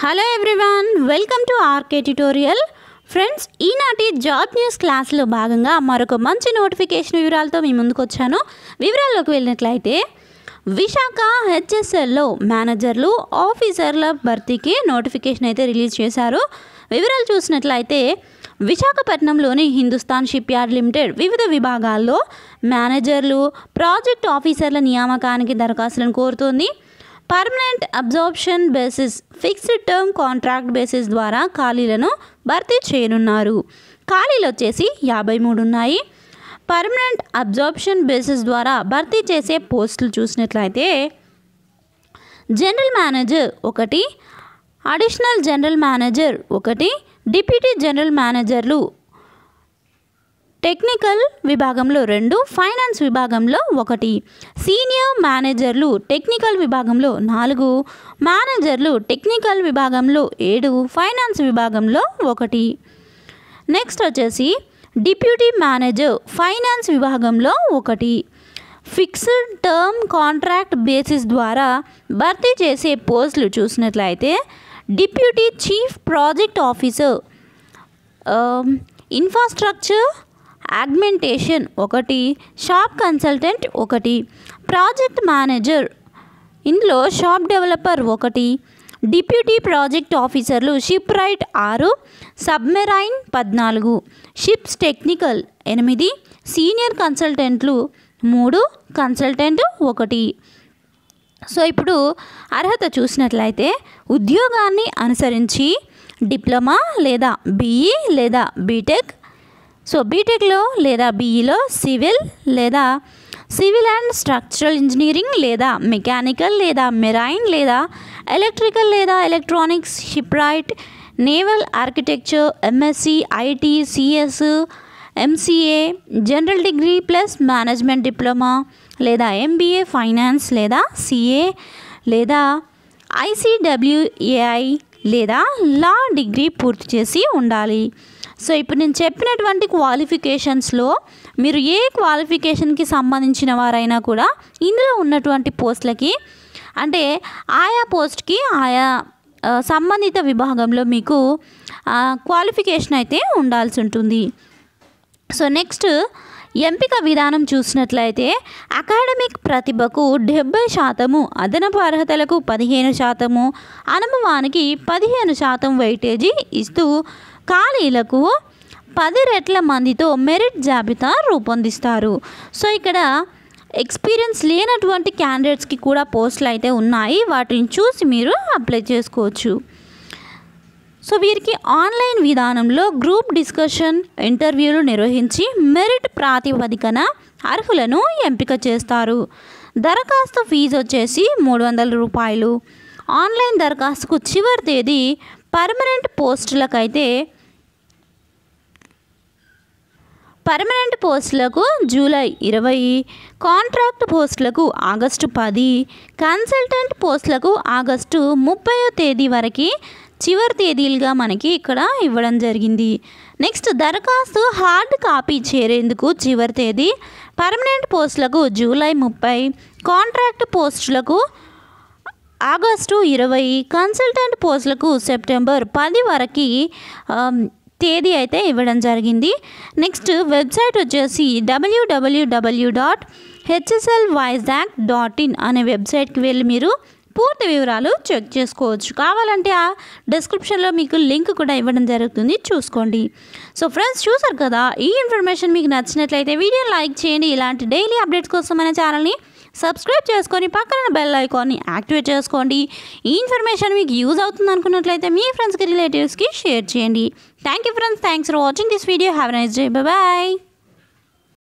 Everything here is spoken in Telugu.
hello everyone welcome to RK tutorial friends ఈనాటి జాబ్ న్యూస్ క్లాస్లో భాగంగా మరొక మంచి నోటిఫికేషన్ వివరాలతో మీ ముందుకు వచ్చాను వివరాల్లోకి వెళ్ళినట్లయితే విశాఖ హెచ్ఎస్ఎల్లో మేనేజర్లు ఆఫీసర్ల భర్తీకి నోటిఫికేషన్ అయితే రిలీజ్ చేశారు వివరాలు చూసినట్లయితే విశాఖపట్నంలోని హిందుస్థాన్ షిప్ యార్డ్ లిమిటెడ్ వివిధ విభాగాల్లో మేనేజర్లు ప్రాజెక్ట్ ఆఫీసర్ల నియామకానికి దరఖాస్తులను కోరుతోంది permanent absorption basis fixed term contract basis ద్వారా ఖాళీలను భర్తీ చేయనున్నారు ఖాళీలు వచ్చేసి యాభై మూడు ఉన్నాయి పర్మనెంట్ అబ్జార్ప్షన్ బేసిస్ ద్వారా భర్తీ చేసే పోస్టులు చూసినట్లయితే జనరల్ మేనేజర్ ఒకటి అడిషనల్ జనరల్ మేనేజర్ ఒకటి డిప్యూటీ జనరల్ మేనేజర్లు టెక్నికల్ విభాగంలో రెండు ఫైనాన్స్ విభాగంలో ఒకటి సీనియర్ మేనేజర్లు టెక్నికల్ విభాగంలో నాలుగు మేనేజర్లు టెక్నికల్ విభాగంలో ఏడు ఫైనాన్స్ విభాగంలో ఒకటి నెక్స్ట్ వచ్చేసి డిప్యూటీ మేనేజర్ ఫైనాన్స్ విభాగంలో ఒకటి ఫిక్స్డ్ టర్మ్ కాంట్రాక్ట్ బేసిస్ ద్వారా భర్తీ చేసే పోస్టులు చూసినట్లయితే deputy chief project officer infrastructure augmentation ఒకటి షాప్ కన్సల్టెంట్ ఒకటి ప్రాజెక్ట్ మేనేజర్ ఇందులో షాప్ డెవలపర్ ఒకటి డిప్యూటీ ప్రాజెక్ట్ ఆఫీసర్లు షిప్ రైట్ ఆరు సబ్మెరైన్ పద్నాలుగు షిప్స్ టెక్నికల్ ఎనిమిది సీనియర్ కన్సల్టెంట్లు మూడు కన్సల్టెంట్ ఒకటి సో ఇప్పుడు అర్హత చూసినట్లయితే ఉద్యోగాన్ని అనుసరించి డిప్లొమా లేదా బీఈ లేదా బీటెక్ సో బీటెక్లో లేదా బీఈలో సివిల్ లేదా సివిల్ అండ్ స్ట్రక్చరల్ ఇంజనీరింగ్ లేదా మెకానికల్ లేదా మెరైన్ లేదా ఎలక్ట్రికల్ లేదా electronics shipwright naval architecture MSc IT CS MCA general degree plus management diploma లేదా ఎంబీఏ ఫైనాన్స్ లేదా సిఏ లేదా ఐసీడబ్ల్యూఏఐ లేదా లా డిగ్రీ పూర్తి చేసి ఉండాలి సో ఇప్పుడు నేను చెప్పినటువంటి క్వాలిఫికేషన్స్లో మీరు ఏ క్వాలిఫికేషన్కి సంబంధించిన వారైనా కూడా ఇందులో ఉన్నటువంటి పోస్టులకి అంటే ఆయా పోస్ట్కి ఆయా ఆ, సంబంధిత విభాగంలో మీకు క్వాలిఫికేషన్ అయితే ఉండాల్సి ఉంటుంది సో నెక్స్ట్ ఎంపిక విధానం చూసినట్లయితే అకాడమిక్ ప్రతిభకు డెబ్బై శాతము అదనపు అర్హతలకు పదిహేను శాతము అనుభవానికి పదిహేను శాతం వెయిటేజీ ఇస్తూ ఖాళీలకు పది రెట్ల మందితో మెరిట్ జాబితా రూపొందిస్తారు సో ఇక్కడ ఎక్స్పీరియన్స్ లేనటువంటి క్యాండిడేట్స్కి కూడా పోస్టులు అయితే ఉన్నాయి వాటిని చూసి మీరు అప్లై చేసుకోవచ్చు సో వీరికి ఆన్లైన్ విధానంలో గ్రూప్ డిస్కషన్ ఇంటర్వ్యూలు నిర్వహించి మెరిట్ ప్రాతిపదికన అర్హులను ఎంపిక చేస్తారు దరఖాస్తు ఫీజు వచ్చేసి మూడు వందల రూపాయలు ఆన్లైన్ దరఖాస్తుకు చివరి తేదీ పర్మనెంట్ పోస్టులకైతే పర్మనెంట్ పోస్టులకు జూలై ఇరవై కాంట్రాక్ట్ పోస్టులకు ఆగస్టు పది కన్సల్టెంట్ పోస్టులకు ఆగస్టు ముప్పయో తేదీ వరకు చివరి తేదీలుగా మనకి ఇక్కడ ఇవ్వడం జరిగింది నెక్స్ట్ దరఖాస్తు హార్డ్ కాపీ చేరేందుకు చివరి తేదీ పర్మనెంట్ పోస్టులకు జూలై ముప్పై కాంట్రాక్ట్ పోస్టులకు ఆగస్టు ఇరవై కన్సల్టెంట్ పోస్టులకు సెప్టెంబర్ పది వరకు ఆమ్, తేదీ అయితే ఇవ్వడం జరిగింది నెక్స్ట్ వెబ్సైట్ వచ్చేసి WWW dot HSL Vizag dot in అనే వెబ్సైట్కి వెళ్ళి మీరు పూర్తి వివరాలు చెక్ చేసుకోవచ్చు కావాలంటే ఆ డిస్క్రిప్షన్లో మీకు లింక్ కూడా ఇవ్వడం జరుగుతుంది చూసుకోండి సో ఫ్రెండ్స్ చూసారు కదా ఈ ఇన్ఫర్మేషన్ మీకు నచ్చినట్లయితే వీడియో లైక్ చేయండి ఇలాంటి డైలీ అప్డేట్స్ కోసం మన ఛానల్ని సబ్స్క్రైబ్ చేసుకొని పక్కన బెల్ ఐకాన్ని యాక్టివేట్ చేసుకోండి ఈ ఇన్ఫర్మేషన్ మీకు యూజ్ అవుతుంది అనుకున్నట్లయితే మీ ఫ్రెండ్స్కి రిలేటివ్స్కి షేర్ చేయండి thank you friends thanks for watching this video have nice day bye